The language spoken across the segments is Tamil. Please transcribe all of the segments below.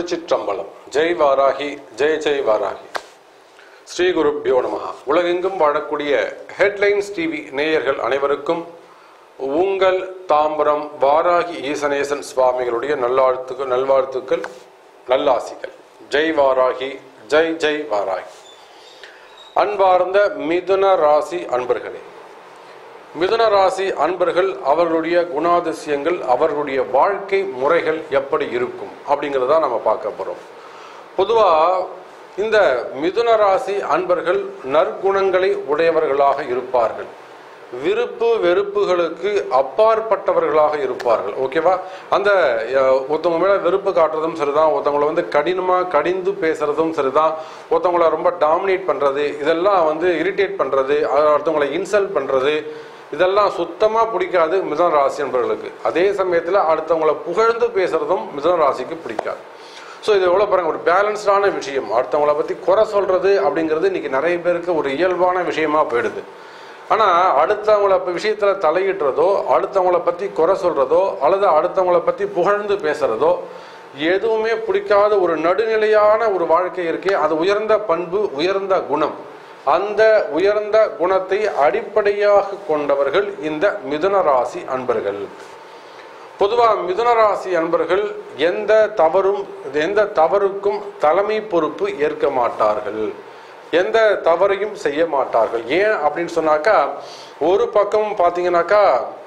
திருச்சிற்றம்பலம் ஜெய் வாராகி ஜெய் ஜெய் வாராகி ஸ்ரீ குருப்பியோ நமஹா உலகெங்கும் வாழக்கூடிய ஹெட்லைன்ஸ் டிவி நேயர்கள் அனைவருக்கும் உங்கள் தாம்பரம் வாராகி ஈசனேசன் சுவாமிகளுடைய நல்வாழ்த்துக்கள் நல்வாழ்த்துக்கள் நல்லாசிகள் ஜெய் வாராகி ஜெய் ஜெய் வாராகி அன்பார்ந்த மிதுன ராசி அன்பர்களே மிதுன ராசி அன்பர்கள் அவர்களுடைய குணாதிசயங்கள் அவர்களுடைய வாழ்க்கை முறைகள் எப்படி இருக்கும் அப்படிங்கிறத நம்ம பார்க்க போறோம் பொதுவா இந்த மிதுன ராசி அன்பர்கள் நற்குணங்களை உடையவர்களாக இருப்பார்கள் விருப்பு வெறுப்புகளுக்கு அப்பாற்பட்டவர்களாக இருப்பார்கள் ஓகேவா அந்த அஹ், ஒருத்தவங்க மேல வெறுப்பு காட்டுறதும் சரிதான் ஒருத்தவங்களை வந்து கடினமா கடிந்து பேசுறதும் சரிதான் ஒருத்தவங்கள ரொம்ப டாமினேட் பண்றது இதெல்லாம் வந்து இரிட்டேட் பண்றது அஹ், ஒருத்தவங்களை இன்சல்ட் பண்றது இதெல்லாம் சுத்தமா பிடிக்காது மிதுன ராசி என்பவர்களுக்கு அதே சமயத்துல அடுத்தவங்களை புகழ்ந்து பேசுறதும் மிதுன ராசிக்கு பிடிக்காது ஸோ இது எவ்வளோ பாருங்க ஒரு பேலன்ஸ்டான விஷயம் அடுத்தவங்கள பத்தி குறை சொல்றது அப்படிங்கிறது இன்னைக்கு நிறைய பேருக்கு ஒரு இயல்பான விஷயமா போயிடுது ஆனா அடுத்தவங்கள ப- விஷயத்துல தலையிடுறதோ அடுத்தவங்கள பத்தி குறை சொல்றதோ அல்லது அடுத்தவங்கள பத்தி புகழ்ந்து பேசுறதோ எதுவுமே பிடிக்காத ஒரு நடுநிலையான ஒரு வாழ்க்கை இருக்கே அது உயர்ந்த பண்பு உயர்ந்த குணம் அந்த உயர்ந்த குணத்தை அடிப்படையாக கொண்டவர்கள் இந்த மிதுன ராசி அன்பர்கள் பொதுவா மிதுன ராசி அன்பர்கள் எந்த தவறும் எந்த தவறுக்கும் தலைமை பொறுப்பு ஏற்க மாட்டார்கள் எந்த தவறையும் செய்ய மாட்டார்கள் ஏன் அப்படின்னு சொன்னாக்கா ஒரு பக்கம் பார்த்தீங்கன்னாக்கா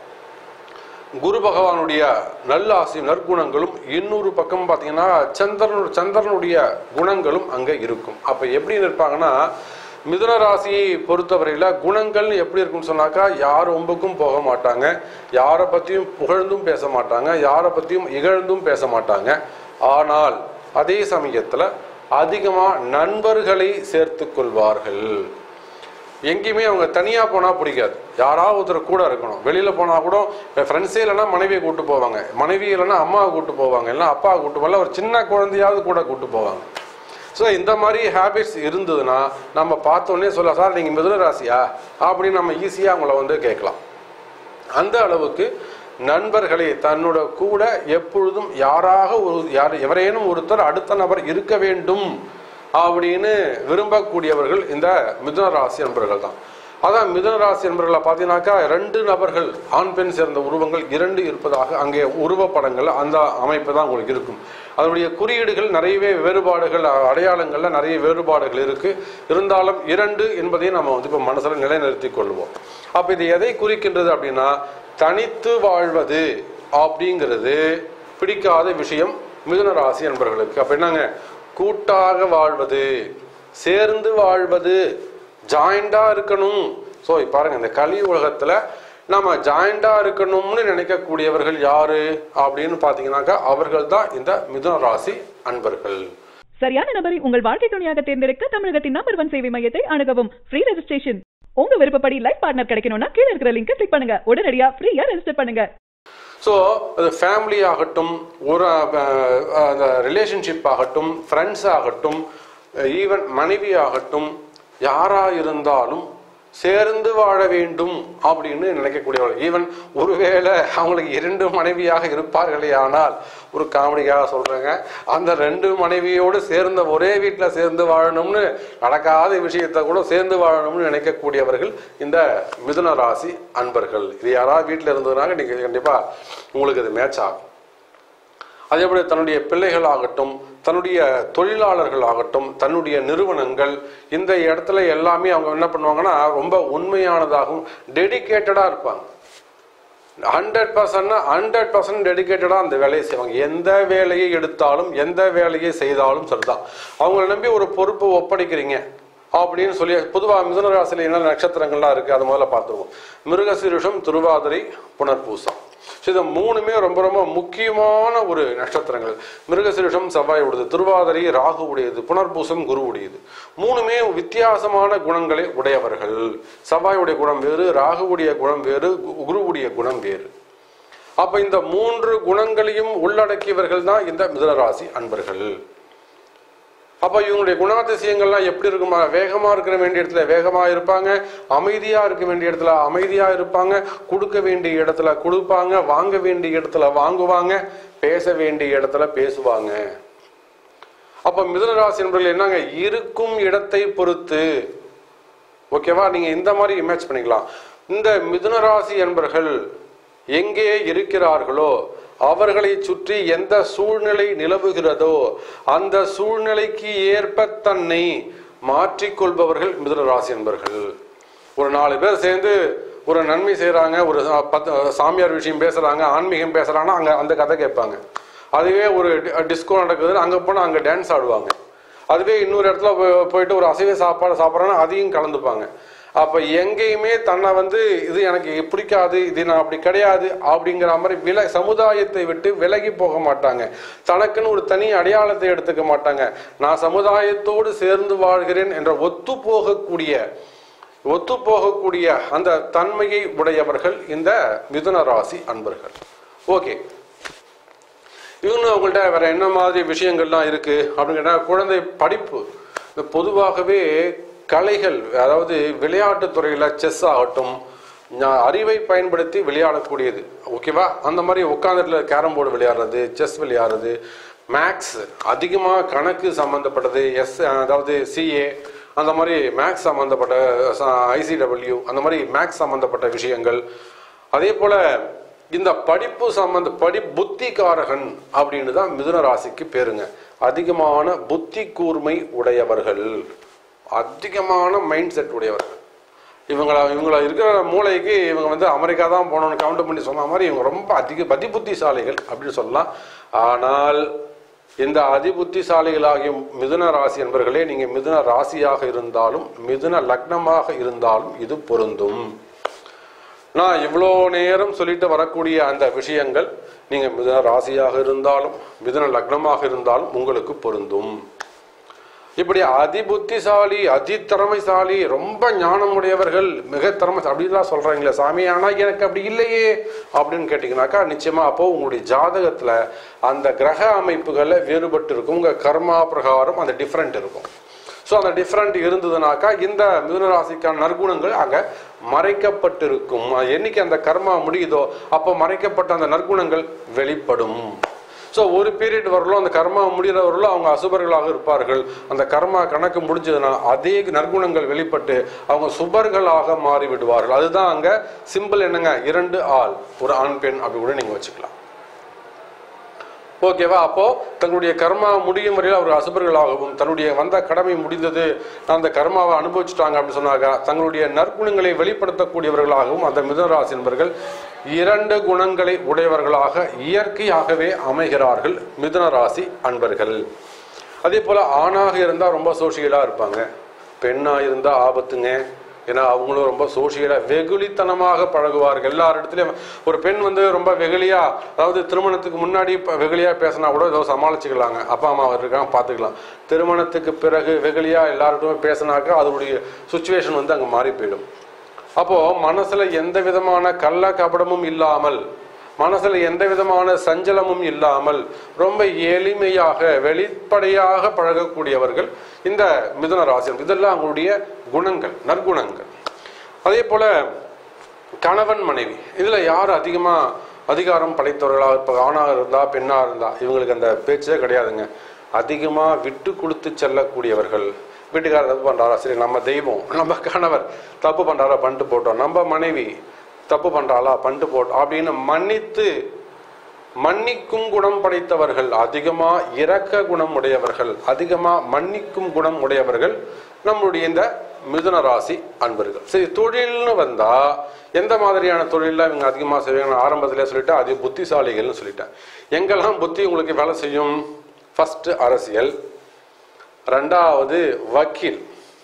குரு பகவானுடைய நல்ல ஆசை நற்குணங்களும் இன்னொரு பக்கம் பார்த்தீங்கன்னா சந்திரன் சந்திரனுடைய குணங்களும் அங்கே இருக்கும் அப்போ எப்படி இருப்பாங்கன்னா மிதுன ராசியை பொறுத்தவரையில் குணங்கள் எப்படி இருக்கும்னு சொன்னாக்கா யார் ஒம்புக்கும் போக மாட்டாங்க யாரை பற்றியும் புகழ்ந்தும் பேச மாட்டாங்க யாரை பற்றியும் இகழ்ந்தும் பேச மாட்டாங்க ஆனால் அதே சமயத்தில் அதிகமாக நண்பர்களை சேர்த்து கொள்வார்கள் எங்கேயுமே அவங்க தனியா போனா பிடிக்காது யாராவது ஒருத்தர் கூட இருக்கணும் வெளியில போனா கூட ஃப்ரெண்ட்ஸே இல்லைன்னா மனைவியை கூட்டு போவாங்க மனைவி இல்லைன்னா அம்மாவை கூட்டு போவாங்க இல்லைன்னா அப்பாவை கூட்டு போகல ஒரு சின்ன குழந்தையாவது கூட கூட்டு போவாங்க ஸோ இந்த மாதிரி ஹேபிட்ஸ் இருந்ததுன்னா நம்ம பார்த்தோன்னே சொல்ல சார் நீங்கள் மிதுன ராசியா அப்படின்னு நம்ம ஈஸியாக அவங்கள வந்து கேட்கலாம் அந்த அளவுக்கு நண்பர்களை தன்னோட கூட எப்பொழுதும் யாராக ஒரு யார் எவரேனும் ஒருத்தர் அடுத்த நபர் இருக்க வேண்டும் அப்படின்னு விரும்பக்கூடியவர்கள் இந்த மிதுன ராசி நண்பர்கள் தான் அதான் மிதுன ராசி நண்பர்களை பார்த்தீங்கன்னாக்கா ரெண்டு நபர்கள் ஆண் பெண் சேர்ந்த உருவங்கள் இரண்டு இருப்பதாக அங்கே உருவப்படங்கள் அந்த அமைப்பு தான் உங்களுக்கு இருக்கும் அதனுடைய குறியீடுகள் நிறையவே வேறுபாடுகள் அடையாளங்கள்ல நிறைய வேறுபாடுகள் இருக்கு இருந்தாலும் இரண்டு என்பதையும் நம்ம வந்து இப்போ மனசுல நிலைநிறுத்திக் கொள்வோம் அப்ப இது எதை குறிக்கின்றது அப்படின்னா தனித்து வாழ்வது அப்படிங்கிறது பிடிக்காத விஷயம் மிதுன ராசி என்பவர்களுக்கு அப்ப என்னங்க கூட்டாக வாழ்வது சேர்ந்து வாழ்வது ஜாயிண்டா இருக்கணும் ஸோ பாருங்க இந்த கலி உலகத்துல நம்ம ஜாயிண்டா இருக்கணும்னு நினைக்கக்கூடியவர்கள் யாரு அப்படின்னு பாத்தீங்கன்னாக்கா அவர்கள் தான் இந்த மிதுன ராசி அன்பர்கள் சரியான நபரை உங்கள் வாழ்க்கை துணையாக தேர்ந்தெடுக்க தமிழகத்தின் நம்பர் ஒன் சேவை மையத்தை அணுகவும் ஃப்ரீ ரெஜிஸ்ட்ரேஷன் உங்க விருப்பப்படி லைஃப் பார்ட்னர் கிடைக்கணும்னா கீழ இருக்கிற லிங்கை கிளிக் பண்ணுங்க உடனடியா ஃப்ரீயா ரெஜிஸ்டர் பண்ணுங்க ஸோ அது ஃபேமிலி ஆகட்டும் ஒரு அஹ், அந்த ரிலேஷன்ஷிப் ஆகட்டும் ஃப்ரெண்ட்ஸ் ஆகட்டும் ஈவன் மனைவி ஆகட்டும் யாரா இருந்தாலும் சேர்ந்து வாழ வேண்டும் அப்படின்னு நினைக்கக்கூடியவர்கள் ஈவன் ஒருவேளை அவங்களுக்கு இரண்டு மனைவியாக இருப்பார்களே ஆனால் ஒரு காமெடிக்காக சொல்றேங்க அந்த ரெண்டு மனைவியோடு சேர்ந்த ஒரே வீட்டில் சேர்ந்து வாழணும்னு நடக்காத விஷயத்தை கூட சேர்ந்து வாழணும்னு நினைக்கக்கூடியவர்கள் இந்த மிதுன ராசி அன்பர்கள் இது யாராவது வீட்டில் இருந்ததுனால நீங்க கண்டிப்பா உங்களுக்கு இது மேட்ச் ஆகும் அதே போல தன்னுடைய பிள்ளைகள் ஆகட்டும் தன்னுடைய தொழிலாளர்கள் ஆகட்டும் தன்னுடைய நிறுவனங்கள் இந்த இடத்துல எல்லாமே அவங்க என்ன பண்ணுவாங்கன்னா ரொம்ப உண்மையானதாகவும் டெடிகேட்டடாக இருப்பாங்க ஹண்ட்ரட் பர்சன்ட் ஹண்ட்ரட் பர்சன்ட் டெடிக்கேட்டடாக அந்த வேலையை செய்வாங்க எந்த வேலையை எடுத்தாலும் எந்த வேலையை செய்தாலும் சரிதான் அவங்கள நம்பி ஒரு பொறுப்பு ஒப்படைக்கிறீங்க அப்படின்னு சொல்லி பொதுவாக மிதுன ராசியில் என்ன நட்சத்திரங்கள்லாம் இருக்கு அது முதல்ல பார்த்துருவோம் மிருகசீருஷம் திருவாதிரை புனர்பூசம் ஸோ இது மூணுமே ரொம்ப ரொம்ப முக்கியமான ஒரு நட்சத்திரங்கள் மிருகசீருஷம் செவ்வாய் உடையது திருவாதிரை ராகு உடையது புனர்பூசம் குரு உடையது மூணுமே வித்தியாசமான குணங்களை உடையவர்கள் செவ்வாயுடைய குணம் வேறு ராகுவுடைய குணம் வேறு கு- குருவுடைய குணம் வேறு அப்ப இந்த மூன்று குணங்களையும் உள்ளடக்கியவர்கள் தான் இந்த மிதுனராசி அன்பர்கள் அப்ப இவங்களுடைய குணாதிசயங்கள்லாம் எப்படி இருக்குமா வேகமா இருக்கிற வேண்டிய இடத்துல வேகமா இருப்பாங்க அமைதியா இருக்க வேண்டிய இடத்துல அமைதியா இருப்பாங்க கொடுக்க வேண்டிய இடத்துல கொடுப்பாங்க வாங்க வேண்டிய இடத்துல வாங்குவாங்க பேச வேண்டிய இடத்துல பேசுவாங்க அப்ப மிதுன ராசி என்பவர்கள் என்னங்க இருக்கும் இடத்தை பொறுத்து ஓகேவா நீங்க இந்த மாதிரி இமேஜ் பண்ணிக்கலாம் இந்த மிதுன ராசி என்பர்கள் எங்கே இருக்கிறார்களோ அவர்களை சுற்றி எந்த சூழ்நிலை நிலவுகிறதோ அந்த சூழ்நிலைக்கு ஏற்ப தன்னை மாற்றிக்கொள்பவர்கள் மிதுன ராசி என்பர்கள் ஒரு நாலு பேர் சேர்ந்து ஒரு நன்மை செய்றாங்க ஒரு சா- பத்து சாமியார் விஷயம் பேசுறாங்க ஆன்மீகம் பேசுறாங்கன்னா அங்க அந்த கதை கேட்பாங்க அதுவே ஒரு டிஸ்கோ நடக்குதுன்னு அங்க போனா அங்க டான்ஸ் ஆடுவாங்க அதுவே இன்னொரு இடத்துல போ- போயிட்டு ஒரு அசைவ சாப்பாடு சாப்பிட்றாங்கன்னா அதையும் கலந்துப்பாங்க அப்ப எங்கேயுமே தன்னை வந்து இது எனக்கு பிடிக்காது இது நான் அப்படி கிடையாது அப்படிங்கிற மாதிரி வில சமுதாயத்தை விட்டு விலகி போக மாட்டாங்க தனக்குன்னு ஒரு தனி அடையாளத்தை எடுத்துக்க மாட்டாங்க நான் சமுதாயத்தோடு சேர்ந்து வாழ்கிறேன் என்ற ஒத்து போகக்கூடிய ஒத்து போகக்கூடிய அந்த தன்மையை உடையவர்கள் இந்த மிதுன ராசி அன்பர்கள் ஓகே இன்னும் அவங்கள்ட்ட வேற என்ன மாதிரி விஷயங்கள்லாம் இருக்கு அப்படின்னு கேட்டா குழந்தை படிப்பு இந்த பொதுவாகவே கலைகள் அதாவது விளையாட்டுத் துறையில செஸ் ஆகட்டும் ஞா- அறிவை பயன்படுத்தி விளையாடக்கூடியது ஓகேவா அந்த மாதிரி உட்காந்துட்டுல கேரம் போர்டு விளையாடுறது செஸ் விளையாடுறது மேக்ஸ் அதிகமாக கணக்கு சம்பந்தப்பட்டது எஸ் அதாவது சிஏ அந்த மாதிரி மேக்ஸ் சம்பந்தப்பட்ட ஐசிடபிள்யூ அந்த மாதிரி மேக்ஸ் சம்பந்தப்பட்ட விஷயங்கள் அதே போல இந்த படிப்பு சம்பந்த படி புத்திகாரகன் அப்படின்னு தான் மிதுன ராசிக்கு பேருங்க அதிகமான புத்தி கூர்மை உடையவர்கள் அதிகமான மைண்ட் செட் உடையவர்கள் இவங்கள இவங்கள இருக்கிற மூளைக்கு இவங்க வந்து அமெரிக்கா தான் போகணும்னு கவுண்ட் பண்ணி சொன்ன மாதிரி இவங்க ரொம்ப அதிக பதி புத்திசாலிகள் அப்படின்னு சொல்லலாம் ஆனால் இந்த அதிபுத்திசாலிகளாகிய மிதுன ராசி என்பர்களே நீங்க மிதுன ராசியாக இருந்தாலும் மிதுன லக்னமாக இருந்தாலும் இது பொருந்தும் நான் இவ்வளோ நேரம் சொல்லிட்டு வரக்கூடிய அந்த விஷயங்கள் நீங்க மிதுன ராசியாக இருந்தாலும் மிதுன லக்னமாக இருந்தாலும் உங்களுக்கு பொருந்தும் இப்படி அதி புத்திசாலி அதி திறமைசாலி ரொம்ப ஞானம் உடையவர்கள் மிக திறமை அப்படின்லாம் சொல்றாங்களே சாமி ஆனா எனக்கு அப்படி இல்லையே அப்படின்னு கேட்டீங்கன்னாக்கா நிச்சயமா அப்போ உங்களுடைய ஜாதகத்துல அந்த கிரக அமைப்புகள்ல வேறுபட்டு இருக்கும் உங்க கர்மா பிரகாரம் அந்த டிஃப்ரெண்ட் இருக்கும் ஸோ அந்த டிஃப்ரெண்ட் இருந்ததுனாக்கா இந்த மிதுனராசிக்கான நற்குணங்கள் அங்க மறைக்கப்பட்டிருக்கும் அது என்னைக்கு அந்த கர்மா முடியுதோ அப்போ மறைக்கப்பட்ட அந்த நற்குணங்கள் வெளிப்படும் ஸோ ஒரு பீரியட் வரலும் அந்த கர்மா முடிகிற வரலும் அவங்க அசுபர்களாக இருப்பார்கள் அந்த கர்மா கணக்கு முடிஞ்சதுன்னா அதே நற்குணங்கள் வெளிப்பட்டு அவங்க சுபர்களாக மாறி விடுவார்கள் அதுதான் அங்க சிம்பிள் என்னங்க இரண்டு ஆள் ஒரு ஆண் பெண் அப்படி கூட நீங்க வச்சுக்கலாம் ஓகேவா அப்போ தங்களுடைய கர்மா முடியும் வரையில் அவர் அசுபர்களாகவும் தன்னுடைய வந்த கடமை முடிந்தது அந்த கர்மாவை அனுபவிச்சுட்டாங்க அப்படின்னு சொன்னாங்க தங்களுடைய நற்குணங்களை வெளிப்படுத்தக்கூடியவர்களாகவும் அந்த மிதுனராசி என்பவர்கள் இரண்டு குணங்களை உடையவர்களாக இயற்கையாகவே அமைகிறார்கள் மிதுன ராசி அன்பர்கள் அதே போல ஆணாக இருந்தா ரொம்ப சோசியலா இருப்பாங்க பெண்ணா இருந்தா ஆபத்துங்க ஏன்னா அவங்களும் ரொம்ப சோசியலா வெகுளித்தனமாக பழகுவார்கள் எல்லார் இடத்துலயும் ஒரு பெண் வந்து ரொம்ப வெகுளியா அதாவது திருமணத்துக்கு முன்னாடி இப்ப வெகுளியா பேசினா கூட ஏதோ சமாளிச்சுக்கலாங்க அப்பா அம்மா இருக்காங்க பார்த்துக்கலாம் திருமணத்துக்கு பிறகு வெகுளியா எல்லார்கிட்டயும் பேசினாக்கா அதனுடைய சுச்சுவேஷன் வந்து அங்க மாறி போயிடும் அப்போ மனசுல எந்த விதமான கள்ள கபடமும் இல்லாமல் மனசுல எந்த விதமான சஞ்சலமும் இல்லாமல் ரொம்ப எளிமையாக வெளிப்படையாக பழகக்கூடியவர்கள் இந்த மிதுன ராசி இதெல்லாம் அவங்களுடைய குணங்கள் நற்குணங்கள் அதே போல கணவன் மனைவி இதுல யார் அதிகமா அதிகாரம் படைத்தவர்களாக இப்போ ஆணாக இருந்தா பெண்ணா இருந்தா இவங்களுக்கு அந்த பேச்சே கிடையாதுங்க அதிகமா விட்டு கொடுத்து செல்லக்கூடியவர்கள் வீட்டுக்காரர் தப்பு பண்றாரா சரி நம்ம தெய்வம் நம்ம கணவர் தப்பு பண்றாரா பண்ணிட்டு போட்டோம் நம்ம மனைவி தப்பு பண்றாளா பண்ணிட்டு போட்டோம் அப்படின்னு மன்னித்து மன்னிக்கும் குணம் படைத்தவர்கள் அதிகமா இரக்க குணம் உடையவர்கள் அதிகமா மன்னிக்கும் குணம் உடையவர்கள் நம்மளுடைய இந்த மிதுன ராசி அன்பர்கள் சரி தொழில்னு வந்தா எந்த மாதிரியான தொழிலில் இவங்க அதிகமாக செய்வாங்க நான் ஆரம்பத்திலே சொல்லிட்டேன் அது புத்திசாலிகள்னு சொல்லிட்டேன் எங்கெல்லாம் புத்தி உங்களுக்கு வேலை செய்யும் ஃபர்ஸ்ட் அரசியல் ரெண்டாவது வக்கீல்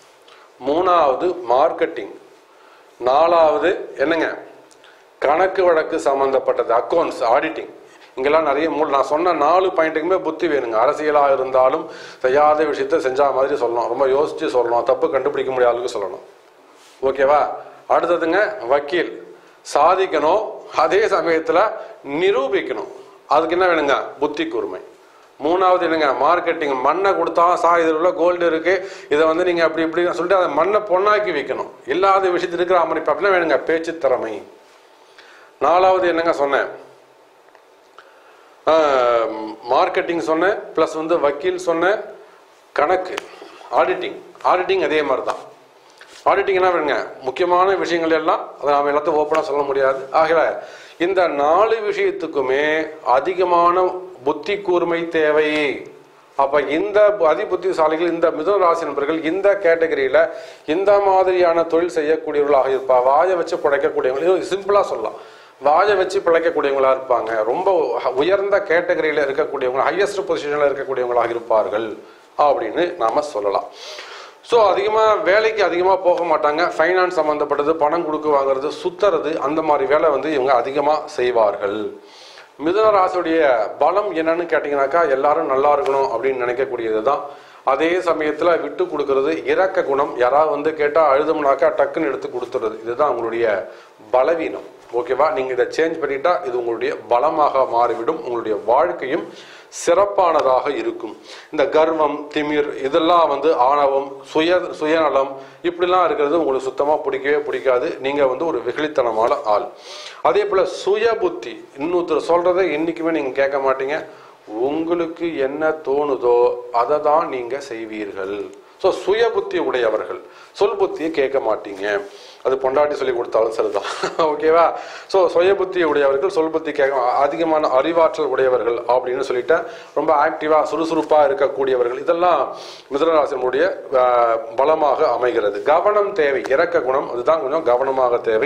மூணாவது மார்க்கெட்டிங் நாலாவது என்னங்க கணக்கு வழக்கு சம்பந்தப்பட்டது அக்கௌண்ட்ஸ் ஆடிட்டிங் இங்கெல்லாம் நிறைய மூல நான் சொன்ன நாலு பாயிண்ட்டுக்குமே புத்தி வேணுங்க அரசியலாக இருந்தாலும் செய்யாத விஷயத்த செஞ்சா மாதிரி சொல்லணும் ரொம்ப யோசிச்சு சொல்லணும் தப்பு கண்டுபிடிக்க முடியாத அளவுக்கு சொல்லணும் ஓகேவா அடுத்ததுங்க வக்கீல் சாதிக்கணும் அதே சமயத்துல நிரூபிக்கணும் அதுக்கு என்ன வேணுங்க புத்தி கூர்மை மூணாவது என்னங்க மார்க்கெட்டிங் மண்ணை கொடுத்தா சா இதில் உள்ள கோல்டு இருக்கு இதை வந்து நீங்க அப்படி இப்படி சொல்லிட்டு அதை மண்ணை பொண்ணாக்கி வைக்கணும் இல்லாத விஷயத்தில் இருக்கிற அமைப்பு அப்படின்னா வேணுங்க பேச்சு திறமை நாலாவது என்னங்க சொன்னேன் மார்க்கெட்டிங் சொன்னேன் ப்ளஸ் வந்து வக்கீல் சொன்னேன் கணக்கு ஆடிட்டிங் ஆடிட்டிங் அதே மாதிரி தான் ஆடிட்டிங்னா பாருங்க முக்கியமான விஷயங்கள் எல்லாம் அதை நாம் எல்லாத்தையும் ஓப்பனாக சொல்ல முடியாது ஆகல இந்த நாலு விஷயத்துக்குமே அதிகமான புத்தி கூர்மை தேவை அப்ப இந்த அதி புத்திசாலிகள் இந்த மிதுன ராசி நண்பர்கள் இந்த கேட்டகரியில இந்த மாதிரியான தொழில் செய்யக்கூடியவர்களாக இருப்பா வாயை வச்சு பிழைக்கக்கூடியவங்க சிம்பிளா சொல்லலாம் வாயை வச்சு பிழைக்கக்கூடியவங்களா இருப்பாங்க ரொம்ப உயர்ந்த கேட்டகரியில இருக்கக்கூடியவங்க ஹையஸ்ட் பொசிஷன்ல இருக்கக்கூடியவங்களாக இருப்பார்கள் அப்படின்னு நாம சொல்லலாம் ஸோ அதிகமாக வேலைக்கு அதிகமாக போக மாட்டாங்க ஃபைனான்ஸ் சம்மந்தப்பட்டது பணம் கொடுக்க வாங்குறது சுத்துறது அந்த மாதிரி வேலை வந்து இவங்க அதிகமாக செய்வார்கள் மிதுன ராசியுடைய பலம் என்னன்னு கேட்டிங்கனாக்கா எல்லாரும் நல்லா இருக்கணும் அப்படின்னு நினைக்கக்கூடியது தான் அதே சமயத்தில் விட்டு கொடுக்கறது இறக்க குணம் யாராவது வந்து கேட்டால் அழுதும்னாக்கா டக்குன்னு எடுத்து கொடுத்துறது இதுதான் உங்களுடைய பலவீனம் ஓகேவா நீங்கள் இதை சேஞ்ச் பண்ணிட்டா இது உங்களுடைய பலமாக மாறிவிடும் உங்களுடைய வாழ்க்கையும் சிறப்பானதாக இருக்கும் இந்த கர்வம் திமிர் இதெல்லாம் வந்து ஆணவம் சுய சுயநலம் இப்படிலாம் இருக்கிறது உங்களுக்கு சுத்தமாக பிடிக்கவே பிடிக்காது நீங்கள் வந்து ஒரு வெகுளித்தனமான ஆள் அதே போல் சுய புத்தி இன்னொருத்தர் சொல்கிறத என்றைக்குமே நீங்கள் கேட்க மாட்டீங்க உங்களுக்கு என்ன தோணுதோ அதை தான் நீங்கள் செய்வீர்கள் ஸோ சுய புத்தி உடையவர்கள் சொல் புத்தியை கேட்க மாட்டீங்க அது பொண்டாட்டி சொல்லி கொடுத்தாலும் சரிதான் ஓகேவா ஸோ சுய புத்தி உடையவர்கள் சொல் புத்தி கேட்க அதிகமான அறிவாற்றல் உடையவர்கள் அப்படின்னு சொல்லிட்டேன் ரொம்ப ஆக்டிவாக சுறுசுறுப்பாக இருக்கக்கூடியவர்கள் இதெல்லாம் மிதனராசினுடைய ஆஹ், பலமாக அமைகிறது கவனம் தேவை இறக்க குணம் அதுதான் கொஞ்சம் கவனமாக தேவை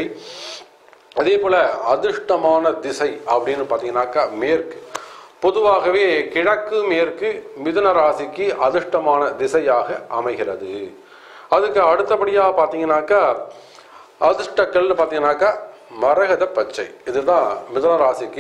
அதே போல அதிர்ஷ்டமான திசை அப்படின்னு பார்த்தீங்கன்னாக்கா மேற்கு பொதுவாகவே கிழக்கு மேற்கு மிதுன ராசிக்கு அதிர்ஷ்டமான திசையாக அமைகிறது அதுக்கு அடுத்தபடியாக பார்த்தீங்கன்னாக்கா அதிர்ஷ்டக்கல்னு பார்த்தீங்கன்னாக்கா மரகத பச்சை இதுதான் மிதுன ராசிக்கு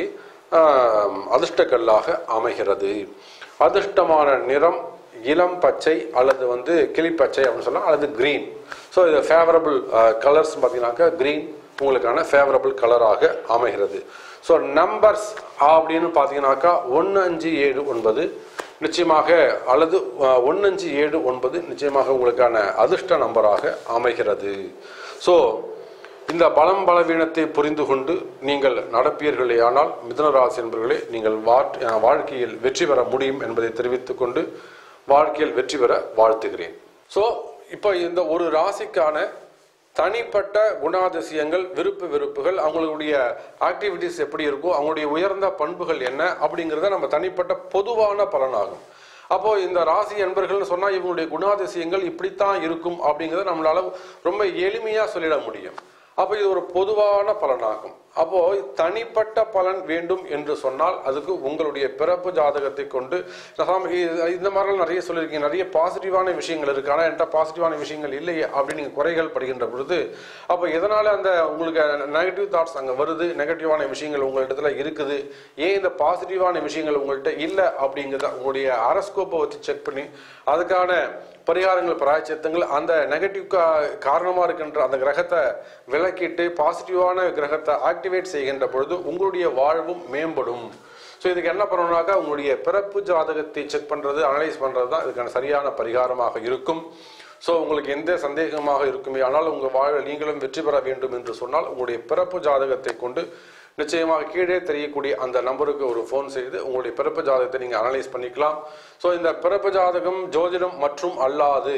ஆஹ், அதிர்ஷ்டக்கல்லாக அமைகிறது அதிர்ஷ்டமான நிறம் இளம் பச்சை அல்லது வந்து கிளிப்பச்சை அப்படின்னு சொல்லலாம் அல்லது கிரீன் ஸோ இது ஃபேவரபிள் கலர்ஸ் பார்த்தீங்கன்னாக்கா கிரீன் உங்களுக்கான ஃபேவரபிள் கலராக அமைகிறது ஸோ நம்பர்ஸ் அப்படின்னு பார்த்தீங்கன்னாக்கா ஒன்று அஞ்சு ஏழு ஒன்பது நிச்சயமாக அல்லது ஒன்று அஞ்சு ஏழு ஒன்பது நிச்சயமாக உங்களுக்கான அதிர்ஷ்ட நம்பராக அமைகிறது ஸோ இந்த பலம் பலவீனத்தை புரிந்து கொண்டு நீங்கள் நடப்பீர்களே ஆனால் மிதுனராசி என்பவர்களே நீங்கள் வாட்- அஹ் வாழ்க்கையில் வெற்றி பெற முடியும் என்பதை தெரிவித்துக் கொண்டு வாழ்க்கையில் வெற்றி பெற வாழ்த்துகிறேன் ஸோ இப்போ இந்த ஒரு ராசிக்கான தனிப்பட்ட குணாதிசயங்கள் விருப்பு வெறுப்புகள் அவங்களுடைய ஆக்டிவிட்டிஸ் எப்படி இருக்கோ அவங்களுடைய உயர்ந்த பண்புகள் என்ன அப்படிங்கிறத நம்ம தனிப்பட்ட பொதுவான பலனாகும் அப்போ இந்த ராசி என்பர்கள்னு சொன்னா இவங்களுடைய குணாதிசயங்கள் இப்படித்தான் இருக்கும் அப்படிங்கிறத நம்மளால ரொம்ப எளிமையா சொல்லிட முடியும் அப்போ இது ஒரு பொதுவான பலனாகும் அப்போ தனிப்பட்ட பலன் வேண்டும் என்று சொன்னால் அதுக்கு உங்களுடைய பிறப்பு ஜாதகத்தை கொண்டு சாமி, இது- இந்த மாதிரிலாம் நிறைய சொல்லியிருக்கீங்க நிறைய பாசிட்டிவான விஷயங்கள் இருக்கு ஆனால் என்கிட்ட பாசிட்டிவான விஷயங்கள் இல்லையே அப்படின்னு நீங்க குறைகள் படுகின்ற பொழுது அப்போ எதனால அந்த உங்களுக்கு நெகட்டிவ் தாட்ஸ் அங்கே வருது நெகட்டிவான விஷயங்கள் உங்களிடத்துல இருக்குது ஏன் இந்த பாசிட்டிவான விஷயங்கள் உங்கள்கிட்ட இல்லை அப்படிங்கிறத உங்களுடைய அரஸ்கோப்பை வச்சு செக் பண்ணி அதுக்கான பரிகாரங்கள் பிராய்ச்சித்தங்கள் அந்த நெகட்டிவ் காரணமா இருக்கின்ற அந்த கிரகத்தை விலக்கிட்டு பாசிட்டிவான கிரகத்தை ஆக்டிவேட் செய்கின்ற பொழுது உங்களுடைய வாழ்வும் மேம்படும் ஸோ இதுக்கு என்ன பண்ணணும்னாக்கா உங்களுடைய பிறப்பு ஜாதகத்தை செக் பண்றது அனலைஸ் பண்றது தான் இதுக்கான சரியான பரிகாரமாக இருக்கும் ஸோ உங்களுக்கு எந்த சந்தேகமாக இருக்குமே ஆனால் உங்கள் வாழ்வில் நீங்களும் வெற்றி பெற வேண்டும் என்று சொன்னால் உங்களுடைய பிறப்பு ஜாதகத்தை கொண்டு நிச்சயமாக கீழே தெரியக்கூடிய அந்த நம்பருக்கு ஒரு ஃபோன் செய்து உங்களுடைய பிறப்பு ஜாதகத்தை நீங்கள் அனலைஸ் பண்ணிக்கலாம் ஸோ இந்த பிறப்பு ஜாதகம் ஜோதிடம் மற்றும் அல்லாது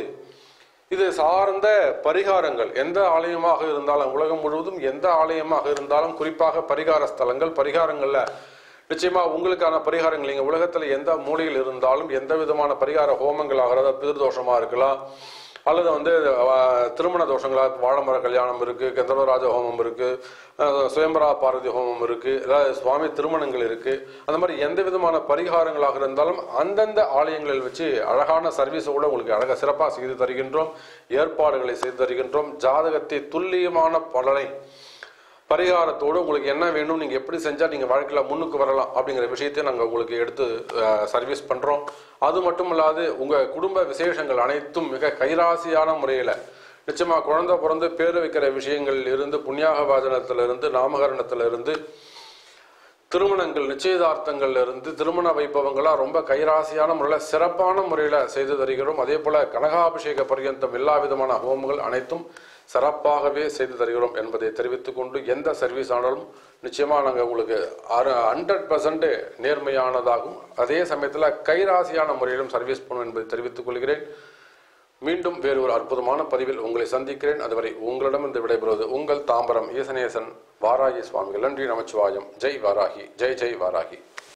இது சார்ந்த பரிகாரங்கள் எந்த ஆலயமாக இருந்தாலும் உலகம் முழுவதும் எந்த ஆலயமாக இருந்தாலும் குறிப்பாக பரிகார ஸ்தலங்கள் பரிகாரங்கள்ல நிச்சயமா உங்களுக்கான பரிகாரங்கள் நீங்க உலகத்துல எந்த மூலையில் இருந்தாலும் எந்த விதமான பரிகார ஹோமங்கள் ஆகிறதா பிதிர்தோஷமா இருக்கலாம் அல்லது வந்து அஹ், திருமண தோஷங்களா வாழமர கல்யாணம் இருக்கு கந்தர்வராஜ ஹோமம் இருக்கு அஹ், சுயம்பரா பார்வதி ஹோமம் இருக்கு அதாவது சுவாமி திருமணங்கள் இருக்கு அந்த மாதிரி எந்த விதமான பரிகாரங்களாக இருந்தாலும் அந்தந்த ஆலயங்களில் வச்சு அழகான சர்வீஸோட உங்களுக்கு அழகாக சிறப்பாக செய்து தருகின்றோம் ஏற்பாடுகளை செய்து தருகின்றோம் ஜாதகத்தை துல்லியமான பலனை பரிகாரத்தோடு உங்களுக்கு என்ன வேணும் நீங்கள் எப்படி செஞ்சால் நீங்கள் வாழ்க்கையில் முன்னுக்கு வரலாம் அப்படிங்கிற விஷயத்தை நாங்கள் உங்களுக்கு எடுத்து சர்வீஸ் பண்ணுறோம் அது மட்டும் இல்லாது உங்கள் குடும்ப விசேஷங்கள் அனைத்தும் மிக கைராசியான முறையில் நிச்சயமாக குழந்தை பிறந்து பேர் வைக்கிற விஷயங்கள் இருந்து புண்ணியாக வாஜனத்துல இருந்து நாமகரணத்துல இருந்து திருமணங்கள் நிச்சயதார்த்தங்கள்ல இருந்து திருமண வைபவங்களாக ரொம்ப கைராசியான முறையில் சிறப்பான முறையில் செய்து தருகிறோம் அதே போல கனகாபிஷேக பர்யந்தம் எல்லா விதமான ஹோமங்கள் அனைத்தும் சிறப்பாகவே செய்து தருகிறோம் என்பதை தெரிவித்துக் கொண்டு எந்த சர்வீஸ் ஆனாலும் நிச்சயமாக நாங்கள் உங்களுக்கு ஹண்ட்ரட் பர்சன்ட் நேர்மையானதாகும் அதே சமயத்தில் கைராசியான முறையிலும் சர்வீஸ் பண்ணும் என்பதை தெரிவித்துக் கொள்கிறேன் மீண்டும் வேறு ஒரு அற்புதமான பதிவில் உங்களை சந்திக்கிறேன் அதுவரை உங்களிடமிருந்து விடைபெறுவது உங்கள் தாம்பரம் ஈசனேசன் வாராகி சுவாமிகள் நன்றி நமச்சிவாயம் ஜெய் வாராகி ஜெய் ஜெய் வாராகி